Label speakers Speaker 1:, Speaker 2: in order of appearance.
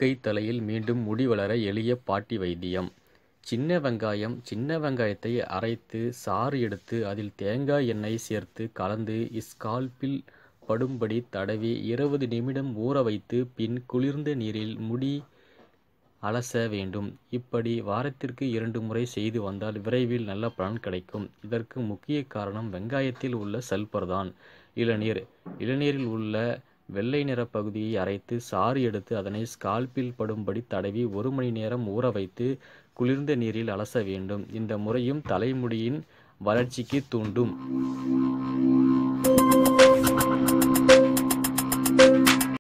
Speaker 1: முருங்கை தலையில் மீண்டும் முடி வளர எளிய பாட்டி வைத்தியம் சின்ன வெங்காயம் சின்ன வெங்காயத்தை அரைத்து சாறு எடுத்து அதில் தேங்காய் எண்ணெய் சேர்த்து கலந்து ஸ்கால்பில் படும்படி தடவி இருபது நிமிடம் ஊற வைத்து பின் குளிர்ந்த நீரில் முடி அலச வேண்டும் இப்படி வாரத்திற்கு இரண்டு முறை செய்து வந்தால் விரைவில் நல்ல பலன் கிடைக்கும் இதற்கு முக்கிய காரணம் வெங்காயத்தில் உள்ள சல்பர் தான் இளநீர் இளநீரில் உள்ள வெள்ளை நிற பகுதியை அரைத்து சாறு எடுத்து அதனை ஸ்கால்பில் படும்படி தடவி ஒரு மணி நேரம் ஊற வைத்து குளிர்ந்த நீரில் அலச வேண்டும் இந்த முறையும் தலைமுடியின் வளர்ச்சிக்கு தூண்டும்